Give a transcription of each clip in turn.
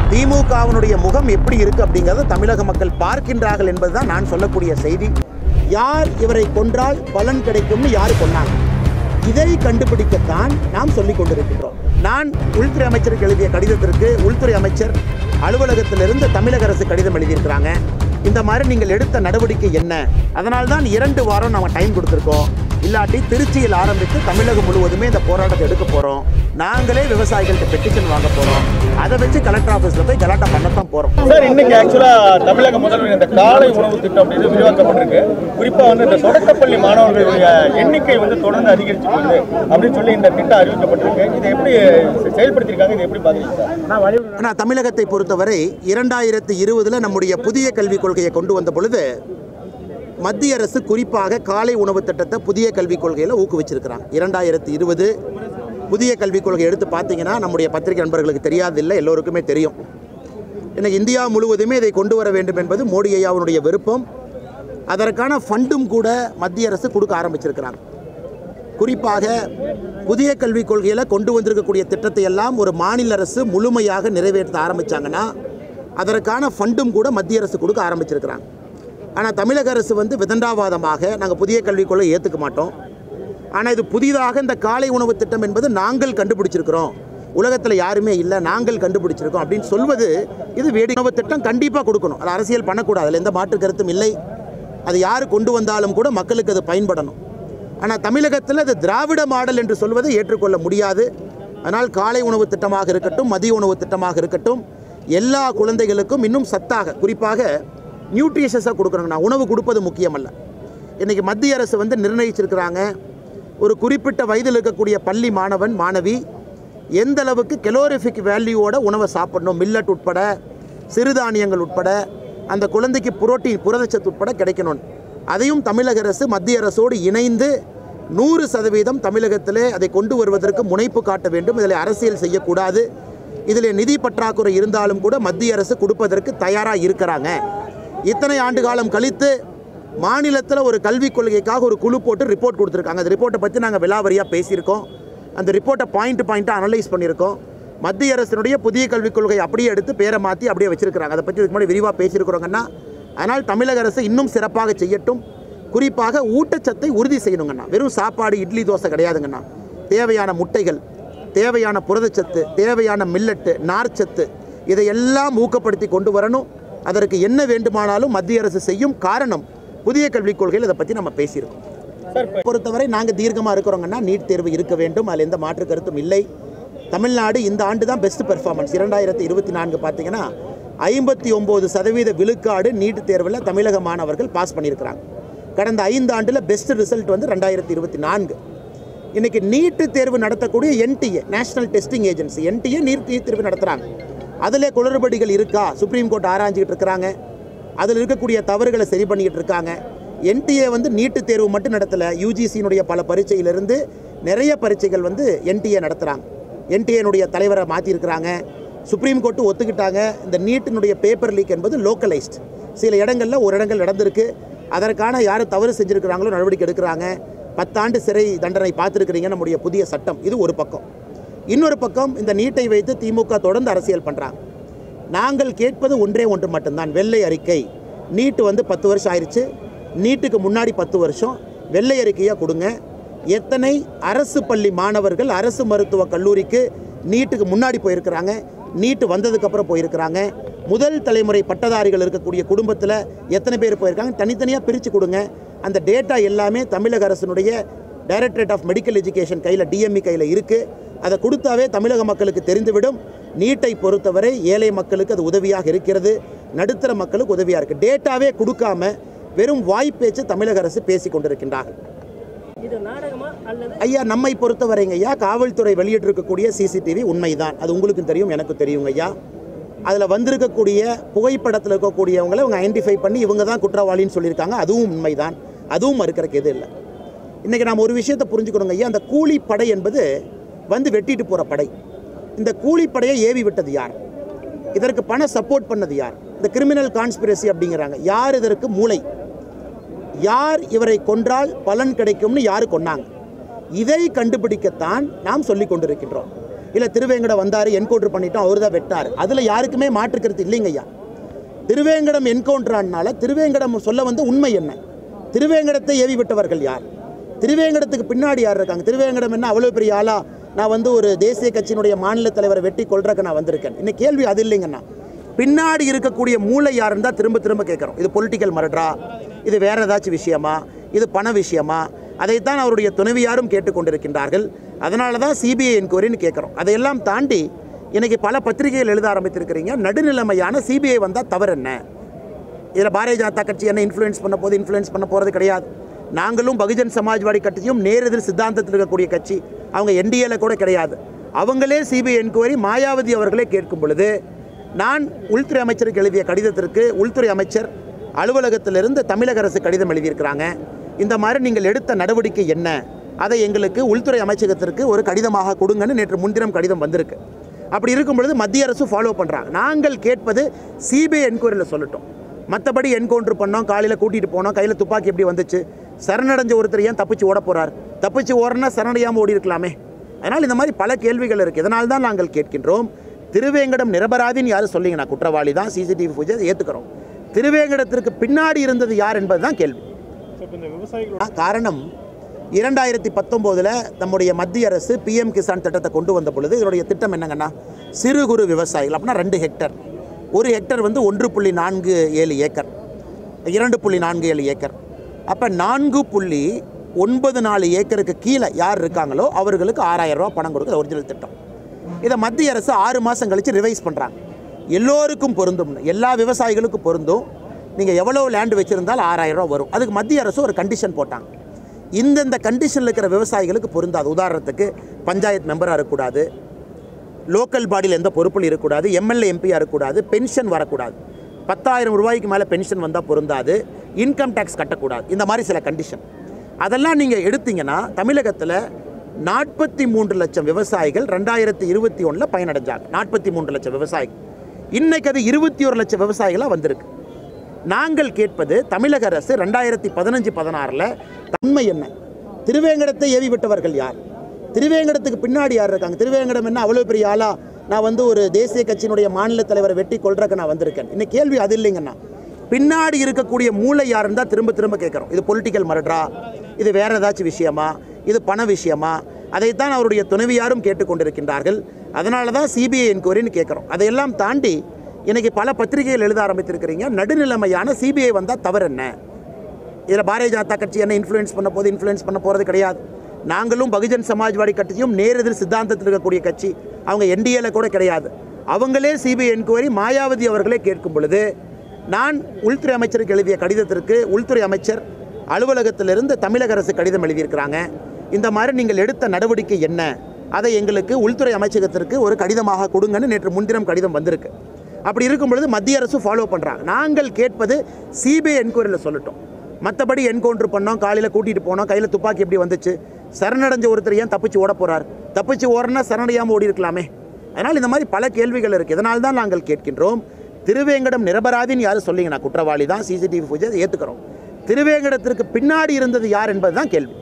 திமுகவினுடைய முகம் எப்படி இருக்கு அப்படிங்கறத தமிழக மக்கள் பார்க்கின்றார்கள் என்பதுதான் நான் சொல்லக்கூடிய செய்தி யார் இவரை கொன்றால் பலன் கிடைக்கும்னு யார் கொன்னாங்க இதை கண்டுபிடிக்கத்தான் நாம் சொல்லிக் கொண்டிருக்கின்றோம் நான் உள்துறை அமைச்சருக்கு எழுதிய கடிதத்திற்கு உள்துறை அமைச்சர் அலுவலகத்திலிருந்து தமிழக அரசு கடிதம் எழுதியிருக்கிறாங்க இந்த மாதிரி நீங்கள் எடுத்த நடவடிக்கை என்ன அதனால தான் இரண்டு வாரம் நம்ம டைம் கொடுத்துருக்கோம் இல்லாட்டி திருச்சியில் ஆரம்பித்து தமிழகம் முழுவதுமே இந்த போராட்டத்தை எடுக்க போகிறோம் நாங்களே விவசாயிகள்கிட்ட பெட்டிஷன் வாங்க போகிறோம் அதை வச்சு கலெக்டர் ஆஃபீஸில் போய் கலாட்டம் பண்ணத்தான் போகிறோம் சார் இன்னைக்கு ஆக்சுவலா தமிழக முதல்வர் இந்த காலை உணவு திட்டம் அப்படின்னு விரிவாக்கப்பட்டிருக்கு குறிப்பா வந்து இந்த தொடக்கப்பள்ளி மாணவர்களுடைய எண்ணிக்கை வந்து தொடர்ந்து அதிகரிச்சு போகுது அப்படின்னு சொல்லி இந்த திட்டம் அறிவிக்கப்பட்டிருக்கு இதை எப்படி செயல்படுத்தியிருக்காங்க இதை எப்படி பாக்குறீங்க சார் ஆனால் தமிழகத்தை பொறுத்தவரை இரண்டாயிரத்தி இருபதில் நம்முடைய புதிய கல்விக் கொள்கையை கொண்டு வந்த பொழுது மத்திய அரசு குறிப்பாக காலை உணவு திட்டத்தை புதிய கல்விக் கொள்கையில் ஊக்குவிச்சிருக்கிறாங்க இரண்டாயிரத்தி இருபது புதிய கல்விக் கொள்கை எடுத்து பார்த்தீங்கன்னா நம்முடைய பத்திரிகை நண்பர்களுக்கு தெரியாதில்லை எல்லோருக்குமே தெரியும் இன்னைக்கு இந்தியா முழுவதுமே இதை கொண்டு வர வேண்டும் என்பது மோடி ஐயாவுடைய விருப்பம் அதற்கான ஃபண்டும் கூட மத்திய அரசு கொடுக்க ஆரம்பிச்சிருக்கிறாங்க குறிப்பாக புதிய கல்விக் கொள்கையில் கொண்டு வந்திருக்கக்கூடிய திட்டத்தை எல்லாம் ஒரு மாநில அரசு முழுமையாக நிறைவேற்ற ஆரம்பிச்சாங்கன்னா அதற்கான ஃபண்டும் கூட மத்திய அரசு கொடுக்க ஆரம்பிச்சிருக்கிறாங்க ஆனால் தமிழக அரசு வந்து விதண்டாவாதமாக நாங்கள் புதிய கல்விக் கொள்கை ஏற்றுக்க மாட்டோம் ஆனால் இது புதிதாக இந்த காலை உணவு திட்டம் என்பது நாங்கள் கண்டுபிடிச்சிருக்கிறோம் உலகத்தில் யாருமே இல்லை நாங்கள் கண்டுபிடிச்சிருக்கோம் அப்படின்னு சொல்வது இது வேடி உணவு திட்டம் கண்டிப்பாக கொடுக்கணும் அது அரசியல் பண்ணக்கூடாது அதில் எந்த மாற்று கருத்தும் இல்லை அது யார் கொண்டு வந்தாலும் கூட மக்களுக்கு அது பயன்படணும் ஆனால் தமிழகத்தில் அது திராவிட மாடல் என்று சொல்வதை ஏற்றுக்கொள்ள முடியாது அதனால் காலை உணவு திட்டமாக இருக்கட்டும் மதிய உணவு திட்டமாக இருக்கட்டும் எல்லா குழந்தைகளுக்கும் இன்னும் சத்தாக குறிப்பாக நியூட்ரிஷஸாக கொடுக்கணுங்கண்ணா உணவு கொடுப்பது முக்கியமல்ல இன்றைக்கி மத்திய அரசு வந்து நிர்ணயிச்சிருக்கிறாங்க ஒரு குறிப்பிட்ட வயதில் இருக்கக்கூடிய பள்ளி மாணவன் மாணவி எந்த அளவுக்கு கெலோரிஃபிக் வேல்யூவோட உணவை சாப்பிடணும் மில்லட் உட்பட சிறுதானியங்கள் உட்பட அந்த குழந்தைக்கு புரோட்டீன் புரதச்சத்து உட்பட கிடைக்கணும் அதையும் தமிழக அரசு மத்திய அரசோடு இணைந்து நூறு சதவீதம் தமிழகத்திலே அதை கொண்டு வருவதற்கு முனைப்பு காட்ட வேண்டும் இதில் அரசியல் செய்யக்கூடாது இதில் நிதி பற்றாக்குறை இருந்தாலும் கூட மத்திய அரசு கொடுப்பதற்கு தயாராக இருக்கிறாங்க இத்தனை ஆண்டு காலம் கழித்து மாநிலத்தில் ஒரு கல்விக் கொள்கைக்காக ஒரு குழு போட்டு ரிப்போர்ட் கொடுத்துருக்காங்க அந்த ரிப்போர்ட்டை பற்றி நாங்கள் விலாவரியாக பேசியிருக்கோம் அந்த ரிப்போர்ட்டை பாயிண்ட் பாயிண்ட்டாக அனலைஸ் பண்ணியிருக்கோம் மத்திய அரசினுடைய புதிய கல்விக் கொள்கை அப்படியே எடுத்து பேரை மாற்றி அப்படியே வச்சிருக்கிறாங்க அதை பற்றி இதுக்கு முன்னாடி விரிவாக பேசியிருக்கிறோங்கன்னா அதனால் தமிழக அரசு இன்னும் சிறப்பாக செய்யட்டும் குறிப்பாக ஊட்டச்சத்தை உறுதி செய்யணுங்கண்ணா வெறும் சாப்பாடு இட்லி தோசை கிடையாதுங்கண்ணா தேவையான முட்டைகள் தேவையான புரதச்சத்து தேவையான மில்லட்டு நார்ச்சத்து இதையெல்லாம் ஊக்கப்படுத்தி கொண்டு வரணும் அதற்கு என்ன வேண்டுமானாலும் மத்திய அரசு செய்யும் காரணம் புதிய கல்விக் கொள்கையில் இதை பற்றி நம்ம பேசியிருக்கோம் சார் பொறுத்தவரை நாங்கள் தீர்க்கமாக இருக்கிறோங்கன்னா நீட் தேர்வு இருக்க வேண்டும் அதில் எந்த மாற்று கருத்தும் இல்லை தமிழ்நாடு இந்த ஆண்டு தான் பெஸ்ட் பெர்ஃபார்மன்ஸ் இரண்டாயிரத்தி இருபத்தி நான்கு பார்த்தீங்கன்னா ஐம்பத்தி ஒம்பது சதவீத விழுக்காடு நீட் தேர்வில் தமிழக மாணவர்கள் பாஸ் பண்ணியிருக்கிறாங்க கடந்த ஐந்து ஆண்டில் பெஸ்ட் ரிசல்ட் வந்து ரெண்டாயிரத்தி இருபத்தி நான்கு இன்னைக்கு நீட்டு தேர்வு நடத்தக்கூடிய NTA national testing agency NTA NEET NEET தேர்வு நடத்துகிறாங்க அதில் குளறுபடிகள் இருக்கா சுப்ரீம் கோர்ட் ஆராய்ஞ்சிக்கிட்டு இருக்கிறாங்க அதில் இருக்கக்கூடிய தவறுகளை சரி பண்ணிக்கிட்டு இருக்காங்க என்டிஏ வந்து நீட்டு தேர்வு மட்டும் நடத்தலை யூஜிசியினுடைய பல பரீட்சையிலிருந்து நிறைய பரீட்சைகள் வந்து என்டிஏ நடத்துகிறாங்க என்டிஏனுடைய தலைவரை மாற்றிருக்கிறாங்க சுப்ரீம் கோர்ட்டு ஒத்துக்கிட்டாங்க இந்த நீட்டினுடைய பேப்பர் லீக் என்பது லோக்கலைஸ்ட் சில இடங்களில் ஒரு இடங்கள் நடந்திருக்கு அதற்கான யார் தவறு செஞ்சுருக்கிறாங்களோ நடவடிக்கை எடுக்கிறாங்க பத்தாண்டு சிறை தண்டனை பார்த்துருக்கிறீங்க நம்முடைய புதிய சட்டம் இது ஒரு பக்கம் இன்னொரு பக்கம் இந்த நீட்டை வைத்து திமுக தொடர்ந்து அரசியல் பண்ணுறாங்க நாங்கள் கேட்பது ஒன்றே ஒன்று மட்டும்தான் வெள்ளை அறிக்கை நீட்டு வந்து பத்து வருஷம் ஆயிடுச்சு நீட்டுக்கு முன்னாடி பத்து வருஷம் வெள்ளை அறிக்கையாக கொடுங்க எத்தனை அரசு பள்ளி மாணவர்கள் அரசு மருத்துவக் கல்லூரிக்கு நீட்டுக்கு முன்னாடி போயிருக்கிறாங்க நீட்டு வந்ததுக்கப்புறம் போயிருக்கிறாங்க முதல் தலைமுறை பட்டதாரிகள் இருக்கக்கூடிய குடும்பத்தில் எத்தனை பேர் போயிருக்காங்க தனித்தனியாக பிரித்து கொடுங்க அந்த டேட்டா எல்லாமே தமிழக அரசினுடைய டைரக்டரேட் ஆஃப் மெடிக்கல் எஜுகேஷன் கையில் டிஎம்இ கையில் இருக்குது அதை கொடுத்தாவே தமிழக மக்களுக்கு தெரிந்துவிடும் நீட்டை பொறுத்தவரை ஏழை மக்களுக்கு அது உதவியாக இருக்கிறது நடுத்தர மக்களுக்கு உதவியாக இருக்குது டேட்டாவே கொடுக்காம வெறும் வாய்ப்பேச்சு தமிழக அரசு பேசி கொண்டிருக்கின்றார்கள் இது நாடகமா அல்லது ஐயா நம்மை பொறுத்தவரைங்க ஐயா காவல்துறை வெளியிட்டிருக்கக்கூடிய சிசிடிவி உண்மைதான் அது உங்களுக்கும் தெரியும் எனக்கும் தெரியுங்க ஐயா அதில் வந்திருக்கக்கூடிய புகைப்படத்தில் இருக்கக்கூடியவங்களை இவங்க ஐடென்டிஃபை பண்ணி இவங்க தான் குற்றவாளின்னு சொல்லியிருக்காங்க அதுவும் உண்மைதான் அதுவும் மறுக்கிறக்கு எது இல்லை இன்றைக்கி நாம் ஒரு விஷயத்தை புரிஞ்சுக்கணுங்க ஐயா அந்த கூலிப்படை என்பது வந்து வெட்டிட்டு போகிற படை இந்த கூலிப்படையை ஏவி விட்டது யார் இதற்கு பண சப்போர்ட் பண்ணது யார் இந்த கிரிமினல் கான்ஸ்பிரசி அப்படிங்கிறாங்க யார் இதற்கு மூளை யார் இவரை கொன்றால் பலன் கிடைக்கும்னு யார் கொன்னாங்க இதை கண்டுபிடிக்கத்தான் நாம் சொல்லிக் கொண்டிருக்கின்றோம் இல்லை திருவேங்கடம் வந்தார் என்கவுண்டர் பண்ணிட்டோம் அவர் தான் வெட்டார் அதில் யாருக்குமே மாற்றுக்கிறது இல்லைங்க ஐயா திருவேங்கடம் என்கவுண்டர் ஆனால திருவேங்கடம் சொல்ல வந்த உண்மை என்ன திருவேங்கடத்தை ஏவி விட்டவர்கள் யார் திருவேங்கடத்துக்கு பின்னாடி யார் இருக்காங்க திருவேங்கடம் என்ன அவ்வளோ பெரிய ஆளா நான் வந்து ஒரு தேசிய கட்சியினுடைய மாநில தலைவரை வெட்டி கொள்றதுக்கு நான் வந்திருக்கேன் இன்னைக்கு கேள்வி அது இல்லைங்கண்ணா பின்னாடி இருக்கக்கூடிய மூளை யாருன்னு தான் திரும்ப திரும்ப கேட்குறோம் இது பொலிட்டிக்கல் மரட்ரா இது வேற ஏதாச்சும் விஷயமா இது பண விஷயமா அதைத்தான் அவருடைய துணைவியாரும் கேட்டுக்கொண்டிருக்கின்றார்கள் அதனால தான் சிபிஐ என்கொயரின்னு கேட்குறோம் அதையெல்லாம் தாண்டி இன்னைக்கு பல பத்திரிகைகள் எழுத ஆரம்பித்திருக்கிறீங்க நடுநிலைமையான சிபிஐ வந்தால் தவறு என்ன இதில் பாரதிய ஜனதா கட்சி என்ன இன்ஃப்ளூயன்ஸ் பண்ண போது இன்ஃப்ளூயன்ஸ் பண்ண போகிறது கிடையாது நாங்களும் பகுஜன் சமாஜ்வாடி கட்சியும் நேரெதிர் சித்தாந்தத்தில் இருக்கக்கூடிய கட்சி அவங்க என்டிஏல கூட கிடையாது அவங்களே சிபிஐ என்கொயரி மாயாவதி அவர்களே கேட்கும் பொழுது நான் உள்துறை அமைச்சருக்கு எழுதிய கடிதத்திற்கு உள்துறை அமைச்சர் அலுவலகத்திலிருந்து தமிழக அரசு கடிதம் எழுதியிருக்கிறாங்க இந்த மாதிரி நீங்கள் எடுத்த நடவடிக்கை என்ன அதை எங்களுக்கு உள்துறை அமைச்சகத்திற்கு ஒரு கடிதமாக கொடுங்கன்னு நேற்று முன்தினம் கடிதம் வந்திருக்கு அப்படி இருக்கும் பொழுது மத்திய அரசு ஃபாலோ பண்ணுறாங்க நாங்கள் கேட்பது சிபிஐ என்கொயரியில் சொல்லட்டும் மற்றபடி என்கவுண்டர் பண்ணோம் காலையில் கூட்டிகிட்டு போனோம் கையில் துப்பாக்கி எப்படி வந்துச்சு சரணடைஞ்ச ஒருத்தர் ஏன் தப்பிச்சு ஓட போகிறார் தப்பிச்சு ஓடுனா சரணடையாமல் ஓடி இருக்கலாமே அதனால் இந்த மாதிரி பல கேள்விகள் இருக்குது இதனால் தான் நாங்கள் கேட்கின்றோம் திருவேங்கடம் நிரபராதின்னு யாரும் சொல்லிங்க நான் குற்றவாளி தான் சிசிடிவி பூஜை ஏற்றுக்கிறோம் திருவேங்கடத்திற்கு பின்னாடி இருந்தது யார் என்பது தான் கேள்வி ஆ, காரணம் இரண்டாயிரத்தி பத்தொம்போதில் நம்முடைய மத்திய அரசு பிஎம் கிசான் திட்டத்தை கொண்டு வந்த பொழுது இதனுடைய திட்டம் என்னங்கன்னா சிறு குறு விவசாயிகள் அப்படின்னா ரெண்டு ஹெக்டர் ஒரு ஹெக்டர் வந்து ஒன்று புள்ளி நான்கு ஏழு ஏக்கர் இரண்டு புள்ளி நான்கு ஏழு ஏக்கர் அப்போ நான்கு புள்ளி ஒன்பது நாலு ஏக்கருக்கு கீழே யார் இருக்காங்களோ அவர்களுக்கு ஆறாயிரம் ரூபாய் பணம் கொடுக்குற ஒரிஜினல் திட்டம் இதை மத்திய அரசு ஆறு மாதம் கழித்து ரிவைஸ் பண்ணுறாங்க எல்லோருக்கும் பொருந்தும் எல்லா விவசாயிகளுக்கும் பொருந்தும் நீங்கள் எவ்வளோ லேண்ட் வச்சுருந்தால் ஆறாயிரம் ரூபா வரும் அதுக்கு மத்திய அரசு ஒரு கண்டிஷன் போட்டாங்க இந்தந்த கண்டிஷனில் இருக்கிற விவசாயிகளுக்கு பொருந்தாது உதாரணத்துக்கு பஞ்சாயத் மெம்பராக இருக்கக்கூடாது லோக்கல் பாடியில் எந்த பொறுப்பில் இருக்கக்கூடாது எம்எல்ஏ எம்பியாக இருக்கக்கூடாது பென்ஷன் வரக்கூடாது பத்தாயிரம் ரூபாய்க்கு மேலே பென்ஷன் வந்தால் பொருந்தாது இன்கம் டேக்ஸ் கட்டக்கூடாது இந்த மாதிரி சில கண்டிஷன் அதெல்லாம் நீங்கள் எடுத்தீங்கன்னா தமிழகத்தில் நாற்பத்தி மூன்று லட்சம் விவசாயிகள் ரெண்டாயிரத்தி இருபத்தி ஒன்றில் பயனடைஞ்சாங்க நாற்பத்தி மூன்று லட்சம் விவசாயிகள் இன்னைக்கு அது இருபத்தி ஒரு லட்சம் விவசாயிகளாக வந்திருக்கு நாங்கள் கேட்பது தமிழக அரசு ரெண்டாயிரத்தி பதினஞ்சு பதினாறில் தன்மை என்ன திருவேங்கடத்தை ஏவி விட்டவர்கள் யார் திருவேங்கடத்துக்கு பின்னாடி யார் இருக்காங்க திருவேங்கடம் என்ன அவ்வளோ பெரிய ஆளா நான் வந்து ஒரு தேசிய கட்சியினுடைய மாநில தலைவரை வெட்டி கொள்றதுக்கு நான் வந்திருக்கேன் இன்னைக்கு கேள்வி அது இல்லைங்கண்ணா பின்னாடி இருக்கக்கூடிய மூளை யாருன்னு தான் திரும்ப திரும்ப கேட்குறோம் இது பொலிட்டிக்கல் மரட்ரா இது வேற ஏதாச்சும் விஷயமா இது பண விஷயமா அதைத்தான் அவருடைய துணைவியாரும் கேட்டுக்கொண்டிருக்கின்றார்கள் அதனால தான் சிபிஐ என்கொயரின்னு கேட்குறோம் அதையெல்லாம் தாண்டி இன்னைக்கு பல பத்திரிகைகள் எழுத ஆரம்பித்திருக்கிறீங்க நடுநிலைமையான சிபிஐ வந்தால் தவறு என்ன இதில் பாரதிய ஜனதா கட்சி என்ன இன்ஃப்ளூயன்ஸ் பண்ண போது இன்ஃப்ளூயன்ஸ் பண்ண போகிறது கிடையாது நாங்களும் பகுஜன் சமாஜ்வாடி கட்சியும் நேரெதிர் சித்தாந்தத்தில் இருக்கக்கூடிய கட்சி அவங்க என்டிஏல கூட கிடையாது அவங்களே சிபிஐ என்கொயரி மாயாவதி அவர்களே கேட்கும் பொழுது நான் உள்துறை அமைச்சருக்கு எழுதிய கடிதத்திற்கு உள்துறை அமைச்சர் அலுவலகத்திலிருந்து தமிழக அரசு கடிதம் எழுதியிருக்கிறாங்க இந்த மாதிரி நீங்கள் எடுத்த நடவடிக்கை என்ன அதை எங்களுக்கு உள்துறை அமைச்சகத்திற்கு ஒரு கடிதமாக கொடுங்கன்னு நேற்று முன்தினம் கடிதம் வந்திருக்கு அப்படி இருக்கும் பொழுது மத்திய அரசு ஃபாலோ பண்ணுறாங்க நாங்கள் கேட்பது சிபிஐ என்கொயரியில் சொல்லட்டும் மற்றபடி என்கவுண்டர் பண்ணோம் காலையில் கூட்டிகிட்டு போனோம் கையில் துப்பாக்கி எப்படி வந்துச்சு சரணடைஞ்ச ஒருத்தர் ஏன் தப்பிச்சு ஓட போகிறார் தப்பிச்சு ஓடுனா சரணடையாமல் ஓடி இருக்கலாமே அதனால் இந்த மாதிரி பல கேள்விகள் இருக்குது இதனால் தான் நாங்கள் கேட்கின்றோம் திருவேங்கடம் நிரபராதின்னு யாரும் சொல்லிங்க நான் குற்றவாளி தான் சிசிடிவி பூஜை ஏற்றுக்கிறோம் திருவேங்கடத்திற்கு பின்னாடி இருந்தது யார் என்பது தான் கேள்வி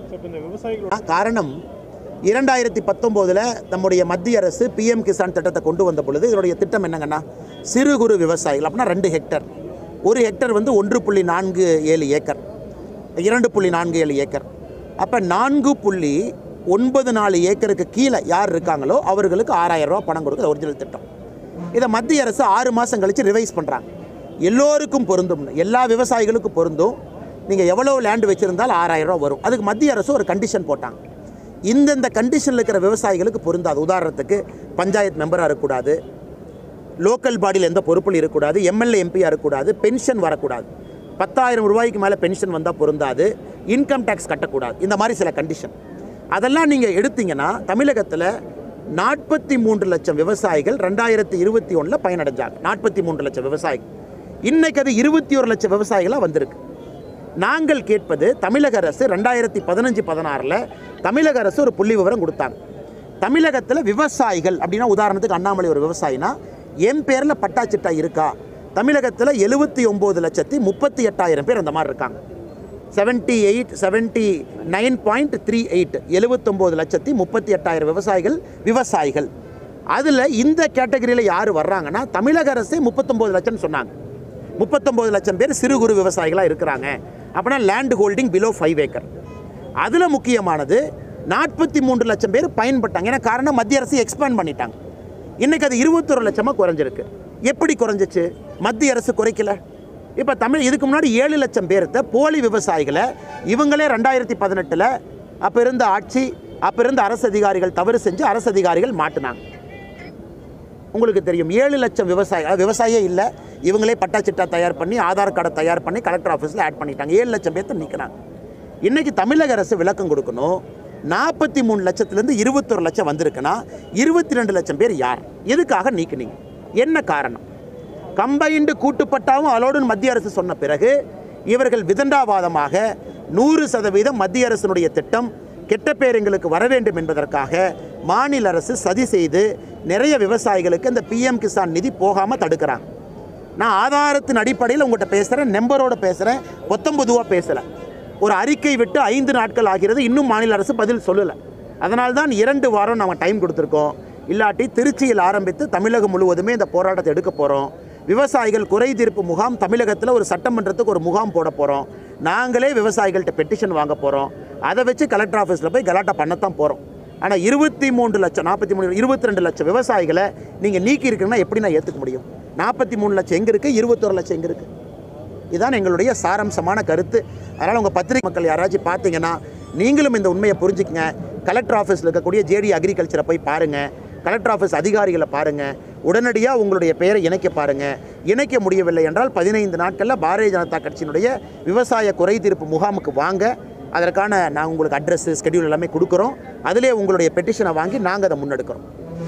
ஆ, காரணம் இரண்டாயிரத்தி பத்தொம்போதில் நம்முடைய மத்திய அரசு பிஎம் கிசான் திட்டத்தை கொண்டு வந்த பொழுது இதனுடைய திட்டம் என்னங்கன்னா சிறு குறு விவசாயிகள் அப்படின்னா ரெண்டு ஹெக்டர் ஒரு ஹெக்டர் வந்து ஒன்று புள்ளி நான்கு ஏழு ஏக்கர் இரண்டு புள்ளி நான்கு ஏழு ஏக்கர் அப்போ நான்கு புள்ளி ஒன்பது நாலு ஏக்கருக்கு கீழே யார் இருக்காங்களோ அவர்களுக்கு ஆறாயிரம் ரூபாய் பணம் கொடுக்குற ஒரிஜினல் திட்டம் இதை மத்திய அரசு ஆறு மாதம் கழித்து ரிவைஸ் பண்ணுறாங்க எல்லோருக்கும் பொருந்தும் எல்லா விவசாயிகளுக்கும் பொருந்தும் நீங்கள் எவ்வளோ லேண்ட் வச்சுருந்தால் ஆறாயிரம் ரூபா வரும் அதுக்கு மத்திய அரசு ஒரு கண்டிஷன் போட்டாங்க இந்தந்த கண்டிஷனில் இருக்கிற விவசாயிகளுக்கு பொருந்தாது உதாரணத்துக்கு பஞ்சாயத் மெம்பராக இருக்கக்கூடாது லோக்கல் பாடியில் எந்த பொறுப்பில் இருக்கக்கூடாது எம்எல்ஏ எம்பியாக இருக்கக்கூடாது பென்ஷன் வரக்கூடாது பத்தாயிரம் ரூபாய்க்கு மேலே பென்ஷன் வந்தால் பொருந்தாது இன்கம் டேக்ஸ் கட்டக்கூடாது இந்த மாதிரி சில கண்டிஷன் அதெல்லாம் நீங்கள் எடுத்தீங்கன்னா தமிழகத்தில் நாற்பத்தி மூன்று லட்சம் விவசாயிகள் ரெண்டாயிரத்தி இருபத்தி ஒன்றில் பயனடைஞ்சாங்க நாற்பத்தி மூன்று லட்சம் விவசாயிகள் இன்னைக்கு அது இருபத்தி ஒரு லட்சம் விவசாயிகளாக வந்திருக்கு நாங்கள் கேட்பது தமிழக அரசு ரெண்டாயிரத்தி பதினஞ்சு பதினாறில் தமிழக அரசு ஒரு புள்ளி விவரம் கொடுத்தாங்க தமிழகத்தில் விவசாயிகள் அப்படின்னா உதாரணத்துக்கு அண்ணாமலை ஒரு விவசாயினா என் பேரில் பட்டாச்சிட்டா இருக்கா தமிழகத்தில் எழுபத்தி ஒம்பது லட்சத்தி முப்பத்தி எட்டாயிரம் பேர் அந்த மாதிரி இருக்காங்க seventy eight seventy nine point three eight எழுபத்தொம்போது லட்சத்தி முப்பத்தி எட்டாயிரம் விவசாயிகள் விவசாயிகள் அதில் இந்த கேட்டகரியில் யார் வர்றாங்கன்னா தமிழக அரசே முப்பத்தொம்போது லட்சம்னு சொன்னாங்க முப்பத்தொம்போது லட்சம் பேர் சிறு குறு விவசாயிகளாக இருக்கிறாங்க அப்படின்னா land holding below five acre அதில் முக்கியமானது நாற்பத்தி மூன்று லட்சம் பேர் பயன்பட்டாங்க ஏன்னா காரணம் மத்திய அரசு எக்ஸ்பேண்ட் பண்ணிட்டாங்க இன்னைக்கு அது இருபத்தொரு லட்சமாக குறைஞ்சிருக்கு எப்படி குறைஞ்சிச்சு மத்திய அரசு குறைக்கல இப்போ தமிழ் இதுக்கு முன்னாடி ஏழு லட்சம் பேர்த்த போலி விவசாயிகளை இவங்களே ரெண்டாயிரத்தி பதினெட்டில் அப்போ இருந்த ஆட்சி அப்போ இருந்த அரசு அதிகாரிகள் தவறு செஞ்சு அரசு அதிகாரிகள் மாட்டினாங்க உங்களுக்கு தெரியும் ஏழு லட்சம் விவசாயி அதாவது விவசாயியே இல்லை இவங்களே பட்டா சிட்டா தயார் பண்ணி ஆதார் கார்டை தயார் பண்ணி கலெக்டர் ஆஃபீஸில் ஆட் பண்ணிட்டாங்க ஏழு லட்சம் பேர்த்த நிற்கிறாங்க இன்னைக்கு தமிழக அரசு விளக்கம் கொடுக்கணும் நாற்பத்தி மூணு லட்சத்துலேருந்து இருபத்தொரு லட்சம் வந்திருக்குன்னா இருபத்தி ரெண்டு லட்சம் பேர் யார் எதுக்காக நீக்குனீங்க என்ன காரணம் கம்பைண்டு கூட்டுப்பட்டாவும் அலோடுன்னு மத்திய அரசு சொன்ன பிறகு இவர்கள் விதண்டாவாதமாக நூறு சதவீதம் மத்திய அரசினுடைய திட்டம் கெட்ட பேர் எங்களுக்கு வர வேண்டும் என்பதற்காக மாநில அரசு சதி செய்து நிறைய விவசாயிகளுக்கு இந்த பிஎம் கிசான் நிதி போகாமல் தடுக்கிறாங்க நான் ஆதாரத்தின் அடிப்படையில் உங்கள்கிட்ட பேசுகிறேன் நம்பரோட பேசுகிறேன் பத்தொன்பதுவா பேசலை ஒரு அறிக்கை விட்டு ஐந்து நாட்கள் ஆகிறது இன்னும் மாநில அரசு பதில் சொல்லலை அதனால்தான் இரண்டு வாரம் நம்ம டைம் கொடுத்துருக்கோம் இல்லாட்டி திருச்சியில் ஆரம்பித்து தமிழகம் முழுவதுமே இந்த போராட்டத்தை எடுக்க போகிறோம் விவசாயிகள் குறை தீர்ப்பு முகாம் தமிழகத்தில் ஒரு சட்டமன்றத்துக்கு ஒரு முகாம் போட போகிறோம் நாங்களே விவசாயிகள்கிட்ட பெட்டிஷன் வாங்க போகிறோம் அதை வச்சு கலெக்டர் ஆஃபீஸில் போய் கலாட்டா பண்ணத்தான் போகிறோம் ஆனால் இருபத்தி மூன்று லட்சம் நாற்பத்தி மூணு இருபத்தி ரெண்டு லட்சம் விவசாயிகளை நீங்கள் நீக்கி இருக்குன்னா எப்படி நான் ஏற்றுக்க முடியும் நாற்பத்தி மூணு லட்சம் எங்கே இருக்குது இருபத்தொரு லட்சம் எங்கே இருக்குது இதுதான் எங்களுடைய சாரம்சமான கருத்து அதனால் உங்கள் பத்திரிகை மக்கள் யாராச்சும் பார்த்தீங்கன்னா நீங்களும் இந்த உண்மையை புரிஞ்சுக்கங்க கலெக்டர் ஆஃபீஸில் இருக்கக்கூடிய ஜேடி அக்ரிகல்ச்சரை போய் பாருங்கள் கலெக்டர் ஆஃபீஸ் அதிகாரிகளை பாருங்கள் உடனடியாக உங்களுடைய பெயரை இணைக்க பாருங்கள் இணைக்க முடியவில்லை என்றால் பதினைந்து நாட்களில் பாரதிய ஜனதா கட்சியினுடைய விவசாய குறை தீர்ப்பு முகாமுக்கு வாங்க அதற்கான நாங்கள் உங்களுக்கு அட்ரஸ் ஸ்கெடியூல் எல்லாமே கொடுக்குறோம் அதிலே உங்களுடைய பெட்டிஷனை வாங்கி நாங்கள் அதை முன்னெடுக்கிறோம்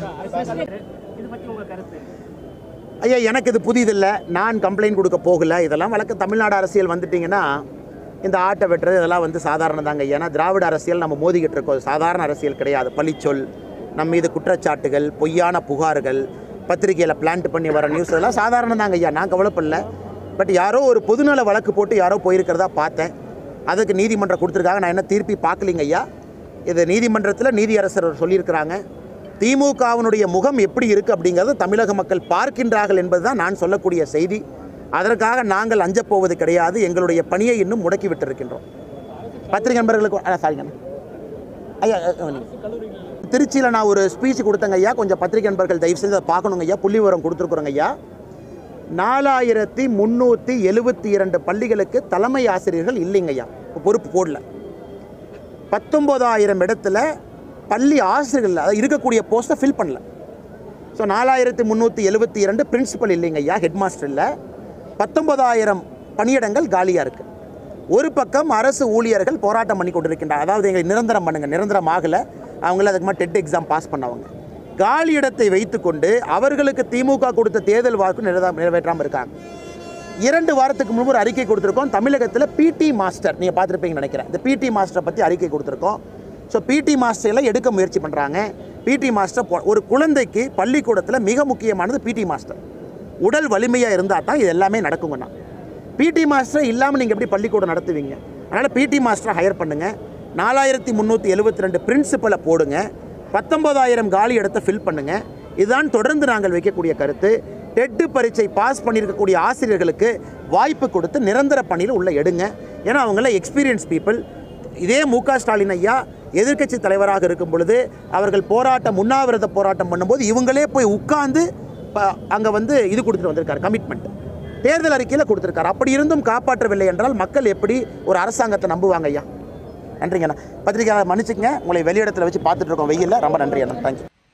இது பற்றி உங்கள் கருத்து ஐயா எனக்கு இது புதிதில்லை நான் கம்ப்ளைண்ட் கொடுக்க போகல இதெல்லாம் வழக்க தமிழ்நாடு அரசியல் வந்துட்டிங்கன்னா இந்த ஆட்டை வெட்டுறது இதெல்லாம் வந்து சாதாரணம் தாங்க ஏன்னா திராவிட அரசியல் நம்ம மோதிக்கிட்டு இருக்கோம் சாதாரண அரசியல் கிடையாது பழிச்சொல் நம்ம மீது குற்றச்சாட்டுகள் பொய்யான புகார்கள் பத்திரிகையில் பிளான்ட் பண்ணி வர நியூஸ் இதெல்லாம் சாதாரணம் தாங்க ஐயா நான் கவலைப்படல பட் யாரோ ஒரு பொதுநல வழக்கு போட்டு யாரோ போயிருக்கிறதா பார்த்தேன் அதுக்கு நீதிமன்றம் கொடுத்துருக்காங்க நான் என்ன தீர்ப்பி பார்க்கலிங்க ஐயா இது நீதிமன்றத்தில் நீதியரசர் சொல்லியிருக்கிறாங்க திமுகவினுடைய முகம் எப்படி இருக்குது அப்படிங்கிறத தமிழக மக்கள் பார்க்கின்றார்கள் என்பதுதான் நான் சொல்லக்கூடிய செய்தி அதற்காக நாங்கள் அஞ்சப் போவது கிடையாது எங்களுடைய பணியை இன்னும் முடக்கி விட்டிருக்கின்றோம் பத்திரிகை நண்பர்களுக்கு ஆ, சாரிங்க அண்ணா. ஐயா அ, அ, நீங்க. திருச்சியில் நான் ஒரு ஸ்பீச் கொடுத்தேங்க ஐயா கொஞ்சம் பத்திரிகை நண்பர்கள் தயவு செய்து அதை பார்க்கணுங்க ஐயா புள்ளி விவரம் கொடுத்துருக்குறோங்க ஐயா நாலாயிரத்தி முந்நூற்றி எழுபத்தி இரண்டு பள்ளிகளுக்கு தலைமை ஆசிரியர்கள் இல்லைங்க ஐயா பொறுப்பு போடல பத்தொம்போதாயிரம் இடத்துல பள்ளி ஆசிரியர்கள் அதாவது இருக்கக்கூடிய போஸ்ட்டை ஃபில் பண்ணல ஸோ நாலாயிரத்தி முந்நூற்றி எழுபத்தி இரண்டு பிரின்சிபல் இல்லைங்க ஐயா ஹெட் மாஸ்டர் இல்லை பத்தொன்பதாயிரம் பணியிடங்கள் காலியாக இருக்குது ஒரு பக்கம் அரசு ஊழியர்கள் போராட்டம் பண்ணி கொண்டிருக்கின்றார் அதாவது எங்களை நிரந்தரம் பண்ணுங்கள் நிரந்தரம் ஆகலை அவங்கள அதுக்கு மாதிரி டெட் எக்ஸாம் பாஸ் பண்ணவங்க காலி இடத்தை வைத்துக்கொண்டு அவர்களுக்கு திமுக கொடுத்த தேர்தல் வாக்கு நிறைவே நிறைவேற்றாமல் இருக்காங்க இரண்டு வாரத்துக்கு முன்பு ஒரு அறிக்கை கொடுத்துருக்கோம் தமிழகத்தில் பிடி மாஸ்டர் நீங்கள் பார்த்துருப்பீங்கன்னு நினைக்கிறேன் இந்த பிடி மாஸ்டரை பற்றி அறிக்கை கொடுத்துருக்கோம் ஸோ பிடி மாஸ்டரில் எடுக்க முயற்சி பண்ணுறாங்க பிடி மாஸ்டர் பொ- ஒரு குழந்தைக்கு பள்ளிக்கூடத்தில் மிக முக்கியமானது பிடி மாஸ்டர் உடல் வலிமையாக இருந்தால் தான் இது எல்லாமே நடக்குங்கண்ணா பிடி மாஸ்டர் இல்லாமல் நீங்கள் எப்படி பள்ளிக்கூடம் நடத்துவீங்க அதனால் பிடி மாஸ்டரை ஹையர் பண்ணுங்கள் நாலாயிரத்தி முந்நூற்றி எழுபத்தி ரெண்டு பிரின்சிபலை போடுங்க பத்தொன்பதாயிரம் காலி இடத்தை ஃபில் பண்ணுங்கள் இதுதான் தொடர்ந்து நாங்கள் வைக்கக்கூடிய கருத்து டெட்டு பரீட்சை பாஸ் பண்ணியிருக்கக்கூடிய ஆசிரியர்களுக்கு வாய்ப்பு கொடுத்து நிரந்தர பணியில் உள்ள எடுங்க ஏன்னா அவங்கள எக்ஸ்பீரியன்ஸ் பீப்புள் இதே மு க ஸ்டாலின் ஐயா எதிர்க்கட்சி தலைவராக இருக்கும் பொழுது அவர்கள் போராட்டம் உண்ணாவிரத போராட்டம் பண்ணும்போது இவங்களே போய் உட்கார்ந்து அங்கே வந்து இது கொடுத்துட்டு வந்திருக்காரு கமிட்மெண்ட் தேர்தல் அறிக்கையில் கொடுத்துருக்காரு அப்படி இருந்தும் காப்பாற்றவில்லை என்றால் மக்கள் எப்படி ஒரு அரசாங்கத்தை நம்புவாங்க ஐயா நன்றிங்கண்ணா பத்திரிகையாளர் மன்னிச்சுக்கங்க உங்களை வெளியிடத்தில் வச்சு பார்த்துட்டு இருக்கோம் வெயில்ல ரொம்ப நன்றி அண்ணா தேங்க்யூ